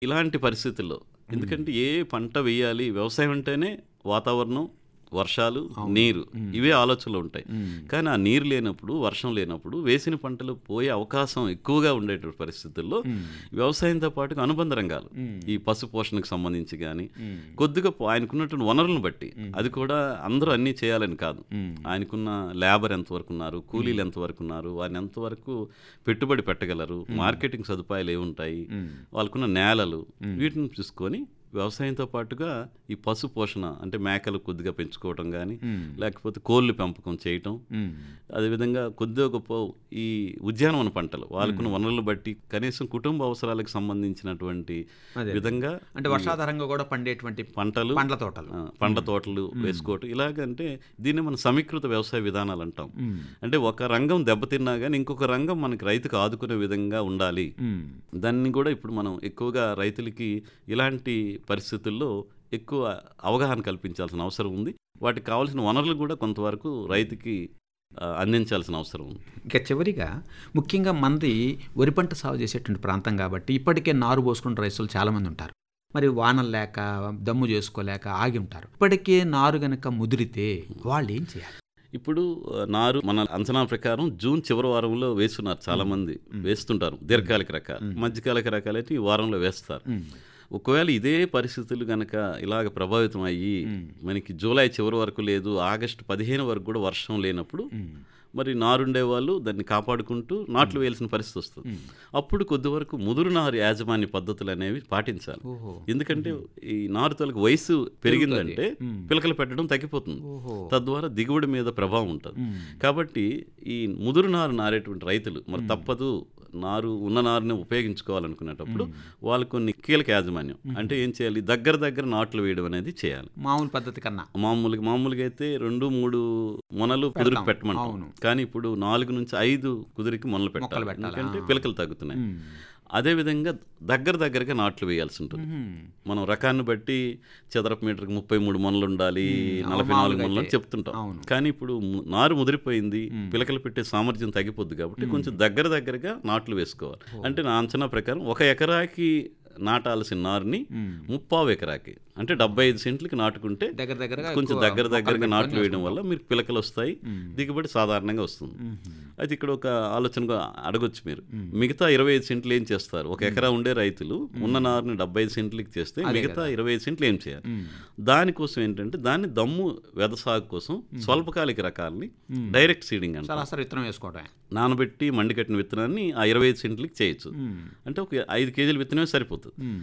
ఇలాంటి పరిస్థితుల్లో ఎందుకంటే ఏ పంట వేయాలి వ్యవసాయం అంటేనే వాతావరణం వర్షాలు నీరు ఇవే ఆలోచనలు ఉంటాయి కానీ ఆ నీరు లేనప్పుడు వర్షం లేనప్పుడు వేసిన పంటలు పోయే అవకాశం ఎక్కువగా ఉండేటువంటి పరిస్థితుల్లో వ్యవసాయంతో పాటు అనుబంధ రంగాలు ఈ పశు పోషణకు సంబంధించి కానీ కొద్దిగా పో- ఆయనకున్నటువంటి వనరులను బట్టి అది కూడా అందరూ అన్నీ చేయాలని కాదు ఆయనకున్న లేబర్ ఎంతవరకు ఉన్నారు కూలీలు ఎంతవరకు ఉన్నారు వారిని ఎంతవరకు పెట్టుబడి పెట్టగలరు మార్కెటింగ్ సదుపాయాలు ఏముంటాయి వాళ్ళకున్న నేలలు వీటిని చూసుకొని వ్యవసాయంతో పాటుగా ఈ పశు పోషణ అంటే మేకలు కొద్దిగా పెంచుకోవటం కానీ లేకపోతే కోళ్ళు పెంపకం చేయటం అదేవిధంగా కొద్దిగా గొప్ప ఈ ఉద్యానవన పంటలు వాళ్ళకున్న వనరులు బట్టి కనీసం కుటుంబ అవసరాలకు సంబంధించినటువంటి అదే. విధంగా అంటే వర్షాధారంగా కూడా పండేటువంటి పంటలు పండ్ల తోటలు ఆ, పండ్ల తోటలు వేసుకోవటం ఇలాగంటే దీన్ని మనం సమీకృత వ్యవసాయ విధానాలు అంటాం అంటే ఒక రంగం దెబ్బతిన్నా కానీ ఇంకొక రంగం మనకి రైతుకు ఆదుకునే విధంగా ఉండాలి మ్మ్. దాన్ని కూడా ఇప్పుడు మనం ఎక్కువగా రైతులకి ఇలాంటి పరిస్థితుల్లో ఎక్కువ అవగాహన కల్పించాల్సిన అవసరం ఉంది వాటికి కావాల్సిన వనరులు కూడా కొంతవరకు రైతుకి ఆ, అందించాల్సిన అవసరం ఉంది ఇక చివరిగా ముఖ్యంగా మంది వరి పంట సాగు చేసేటువంటి ప్రాంతం కాబట్టి ఇప్పటికే నారు పోసుకున్న రైతులు చాలామంది ఉంటారు మరి వానలు లేక దమ్ము చేసుకోలేక ఆగి ఉంటారు ఇప్పటికే నారు గనక ముదిరితే వాళ్ళు ఏం చేయాలి ఇప్పుడు ఆ, నారు మన అంచనా ప్రకారం జూన్ చివరి వారంలో వేస్తున్నారు చాలా మంది వేస్తుంటారు దీర్ఘకాలిక రకాలు మధ్యకాలిక రకాలైతే ఈ వారంలో వేస్తారు ఒకవేళ ఇదే పరిస్థితులు గనక ఇలాగ ప్రభావితం అయ్యి మనకి జూలై చివరి వరకు లేదు ఆగస్టు పదిహేను వరకు కూడా వర్షం లేనప్పుడు మరి నారుండే వాళ్ళు దాన్ని కాపాడుకుంటూ నాట్లు వేయాల్సిన పరిస్థితి వస్తుంది అప్పుడు కొద్ది వరకు ముదురు నారు యాజమాన్య పద్ధతులు అనేవి పాటించాలి ఓహో ఎందుకంటే ఈ నారు తొలకి వయసు పెరిగిందంటే పిలకలు పెట్టడం తగ్గిపోతుంది ఓహో తద్వారా దిగుబడి మీద ప్రభావం ఉంటుంది కాబట్టి ఈ ముదురు నారు నారేటువంటి రైతులు మరి తప్పదు నారు ఉన్న నారుని ఉపయోగించుకోవాలనుకునేటప్పుడు వాళ్ళు కొన్ని కీలక యాజమాన్యం అంటే ఏం చేయాలి దగ్గర దగ్గర నాట్లు వేయడం అనేది చేయాలి మామూలు పద్ధతి కన్నా మామూలుగా మామూలుగా అయితే రెండు మూడు మొనలు కుదురుకు పెట్టమంటాం అవును. కానీ ఇప్పుడు నాలుగు నుంచి ఐదు కుదురికి మొనలు పెట్టాలి పెట్టాలి, ఎందుకంటే పిలకలు తగ్గుతున్నాయి అదేవిధంగా దగ్గర దగ్గరగా నాట్లు వేయాల్సి ఉంటుంది మనం రకాన్ని బట్టి చదరపు మీటర్కి ముప్పై మూడు మొనలు ఉండాలి నలభై నాలుగు మొనలు అని చెప్తుంటాం అవును. కానీ ఇప్పుడు ము- నారు ముదిరిపోయింది పిలకలు పెట్టే సామర్థ్యం తగ్గిపోద్ది కాబట్టి కొంచెం దగ్గర దగ్గరగా నాట్లు వేసుకోవాలి అంటే నా అంచనా ప్రకారం ఒక ఎకరాకి నాటాల్సిన నారుని ముప్పావు ఎకరాకి అంటే డెబ్బై ఐదు సెంట్లకి నాటుకుంటే దగ్గర దగ్గరగా కొంచెం ఎక్కువ దగ్గర దగ్గరగా మొక్కలు నాట్లు పెట్టుకొని వేయడం వల్ల మీరు పిలకలు వస్తాయి దిగుబడి సాధారణంగా వస్తుంది అయితే ఇక్కడ ఒక ఆలోచనగా అడగొచ్చు మీరు మిగతా ఇరవై ఐదు సెంట్లు ఏం చేస్తారు ఒక ఎకరా ఉండే రైతులు ఉన్న నారుని డెబ్బై ఐదు సెంట్లకి చేస్తే మిగతా ఇరవై ఐదు సెంట్లు ఏం చేయాలి దానికోసం ఏంటంటే దాన్ని దమ్ము వెద సాగు కోసం స్వల్పకాలిక రకాలని డైరెక్ట్ సీడింగ్ అంటారు సరాసరి విత్తనం వేసుకోవడమే నానబెట్టి మండికట్టిన విత్తనాన్ని ఆ ఇరవై ఐదు సెంట్లకి చేయొచ్చు అంటే ఒక ఐదు కేజీల విత్తనమే సరిపోతుంది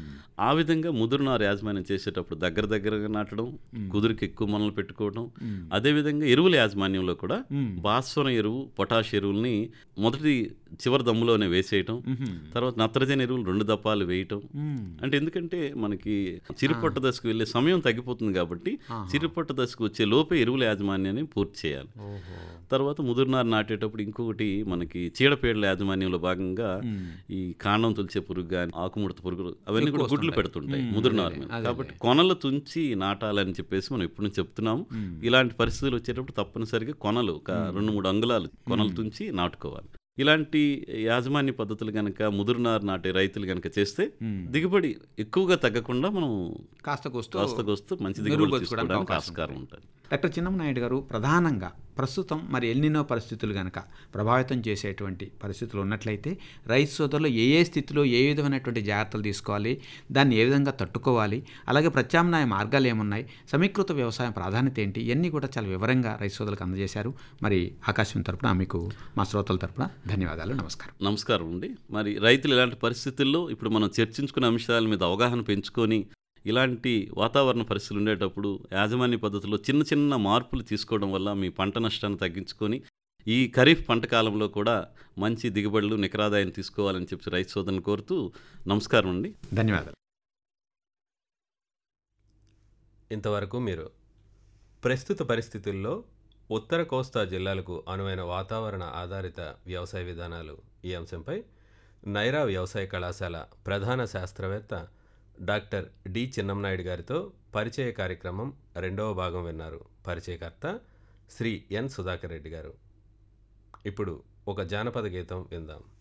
ఆ విధంగా ముదురు నారు యాజమాన్యం చేసేటప్పుడు దగ్గర దగ్గరగా నాటడం కుదురుకి ఎక్కువ మనలు పెట్టుకోవడం అదేవిధంగా ఎరువుల యాజమాన్యంలో కూడా భాస్వరం ఎరువు పొటాష్ ఎరువుల్ని మొదటి చివరి దమ్ములోనే వేసేయటం తర్వాత నత్రజని ఎరువులు రెండు దప్పాలు వేయటం అంటే ఎందుకంటే మనకి చిరుపొట్ట దశకు వెళ్ళే సమయం తగ్గిపోతుంది కాబట్టి చిరుపొట్ట దశకు వచ్చే లోపే ఎరువుల యాజమాన్యాన్ని పూర్తి చేయాలి ఓహో తర్వాత ముదురునారు నాటేటప్పుడు ఇంకొకటి మనకి చీడపీడల యాజమాన్యంలో భాగంగా ఈ కాండం తులిచే పురుగు కానీ ఆకుముడత పురుగులు అవన్నీ కూడా గుడ్లు పెడుతుంటాయి ముదురునారు మీద కాబట్టి కొనలు తుంచి నాటాలని చెప్పేసి మనం ఎప్పుడు చెప్తున్నాము ఇలాంటి పరిస్థితులు వచ్చేటప్పుడు తప్పనిసరిగా కొనలు ఒక రెండు మూడు అంగుళాలు కొనలు తుంచి నాటుకోవాలి ఇలాంటి యాజమాన్య పద్ధతులు కనుక ముదురునారు నాటే రైతులు కనుక చేస్తే దిగుబడి ఎక్కువగా తగ్గకుండా మనం కాస్త కూస్తూ కాస్తకొస్తూ మంచి దిగుబడి మెరుగుపరుచుకోవడానికి తీసుకోవడానికి అవకాశం ఆస్కారం ఉంటుంది డాక్టర్ చిన్నమనాయుడు గారు ప్రధానంగా ప్రస్తుతం మరి ఎల్నినో పరిస్థితులు కనుక ప్రభావితం చేసేటువంటి పరిస్థితులు ఉన్నట్లయితే రైతు సోదరులు ఏ ఏ స్థితిలో ఏ విధమైనటువంటి జాగ్రత్తలు తీసుకోవాలి దాన్ని ఏ విధంగా తట్టుకోవాలి అలాగే ప్రత్యామ్నాయ మార్గాలు ఏమున్నాయి సమీకృత వ్యవసాయం ప్రాధాన్యత ఏంటి ఇవన్నీ కూడా చాలా వివరంగా రైతు సోదరులకు అందజేశారు మరి ఆకాశం తరపున మీకు మా శ్రోతల తరపున ధన్యవాదాలు నమస్కారం నమస్కారం అండి మరి రైతులు ఇలాంటి పరిస్థితుల్లో ఇప్పుడు మనం చర్చించుకున్న అంశాల మీద అవగాహన పెంచుకొని ఇలాంటి వాతావరణ పరిస్థితులు ఉండేటప్పుడు యాజమాన్య పద్ధతిలో చిన్న చిన్న మార్పులు తీసుకోవడం వల్ల మీ పంట నష్టాన్ని తగ్గించుకొని ఈ ఖరీఫ్ పంట కాలంలో కూడా మంచి దిగుబడులు నికరాదాయం తీసుకోవాలని చెప్పి రైతు సోదరుని కోరుతూ నమస్కారం అండి ధన్యవాదాలు ఇంతవరకు మీరు ప్రస్తుత పరిస్థితుల్లో ఉత్తర కోస్తా జిల్లాలకు అనువైన వాతావరణ ఆధారిత వ్యవసాయ విధానాలు ఈ అంశంపై నైరా వ్యవసాయ కళాశాల ప్రధాన శాస్త్రవేత్త డాక్టర్ డి చిన్నంనాయుడు గారితో పరిచయ కార్యక్రమం రెండవ భాగం విన్నారు పరిచయకర్త శ్రీ ఎన్ సుధాకర్ రెడ్డి గారు ఇప్పుడు ఒక జానపద గీతం విందాం